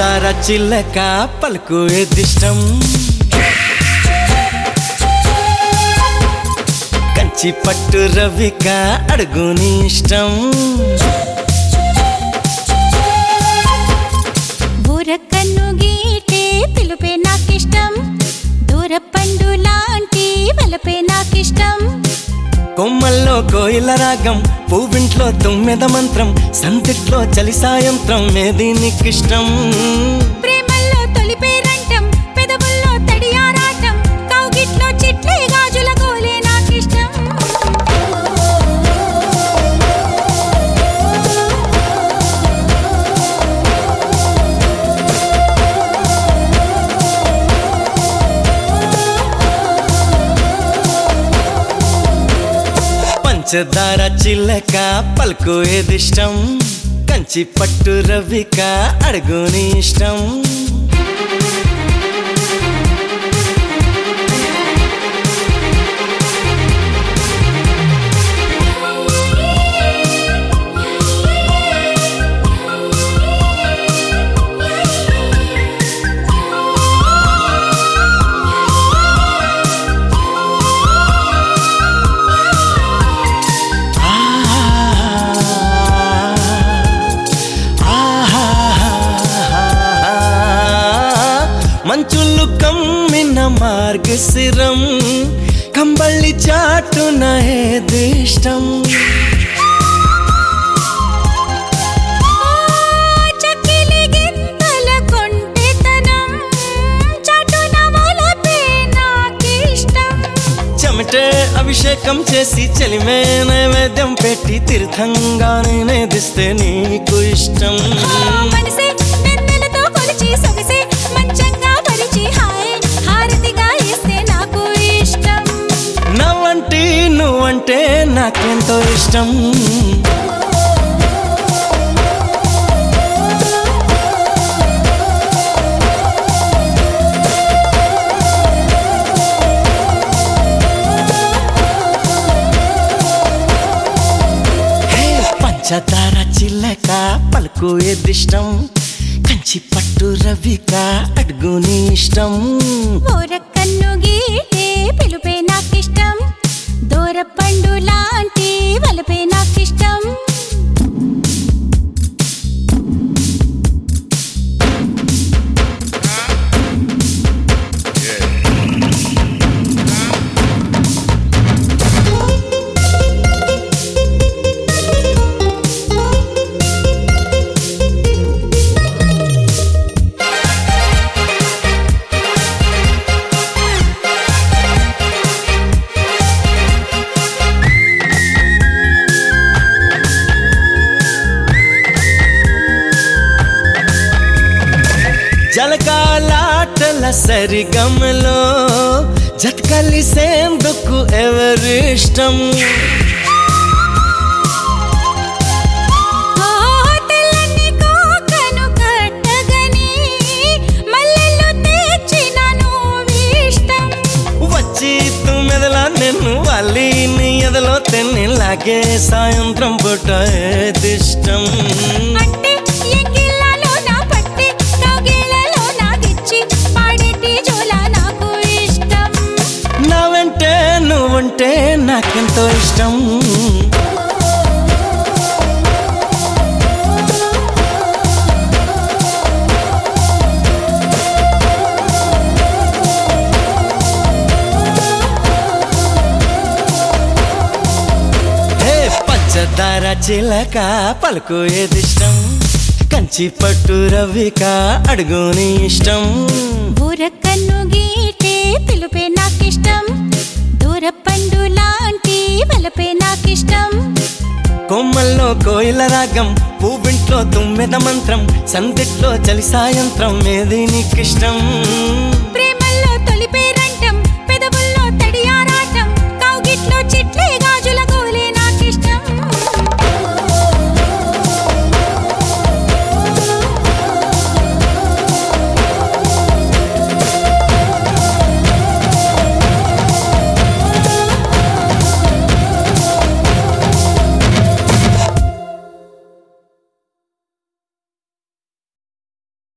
పంచదార చిల్లక పలుకు ఎదిష్టం కంచి పట్టు రవిక అడుగు నీ ఇష్టం బూరకన్ను గీటే పిలుపే నాకిష్టం దూర పండు లాంటి వలపే నాకిష్టం కొమ్మల్లో కోయిల రాగం పువ్వింట్లో తుమ్మెద మంత్రం సంతిట్లో చలి సాయంత్రం ఏది నీకిష్టం ప్రేమల్లో తొలిపే రంటం పెదవుల్లో తడియారాటం కౌగిట్లో చిట్లే గాజుల గోలే నాకిష్టం పంచదార చిల్లక పలుకు ఏదిష్టం కంచి పట్టు రవిక అడుగు నీ ఇష్టం మంచులు కమ్మిన మార్గశిరం కంబళ్ళి చాటున ఏదిష్టం చక్కిలి గింతల కొంటెతనం చాటున వలపే నాకిష్టం చెమటే అభిషేకం చేసి చెలిమే నైవేద్యం పెట్టి తీర్థంగా నేనేదిస్తే నీకు ఇష్టం మనసే వెన్నెలతో కొలిచి సొగసే మంచంగా పరిచి హాయ్ హారతిగా ఇస్తే నాకు ఇష్టం నవ్వంటి నువ్వంటే నాకెంతో ఇష్టం హే, పంచదార చిల్లక పలుకు ఎదిష్టం కంచి పట్టు రవిక అడుగు నీ ఇష్టం ఊరకన్ను గీటే పిలుపే నాకిష్టం దూర పండు లాంటి వలపే నాకిష్టం జలకాలాటల సరిగమలో జతకలిసేందుకు ఎవరిష్టం ఆ తెల్లని కోకను కట్టగని మల్లెలు తెచ్చినను ఇష్టం వచ్చి తుమ్మెదల నిన్ను వాళ్ళి నీ ఎదలో తెన్నిలాగే సాయంత్రం పూట ఏదిష్టం అంటే ఎంగిళ్ళలో నా పట్టి కౌగిళ్ళలో నా గిచ్చి పాడేటి జోల నాకు ఇష్టం నా వెంటే నువ్వుంటే నాకెంతో ఇష్టం హే పంచదార చిలక పలుకు ఏదిష్టం కంచి పట్టు రవిక అడుగు నీ ఇష్టం బూరకన్ను గీటే పిలుపే నాకిష్టం దూర పండు లాంటి వలపే నాకిష్టం కొమ్మల్లో కోయిల రాగం పువ్వింట్లో తుమ్మెద మంత్రం సందిట్లో చలి సాయంత్రం ఏది నీకిష్టం ప్రేమల్లో తొలిపే రంటం పెదవుల్లో తడియారాటం కౌగిట్లో చిట్ల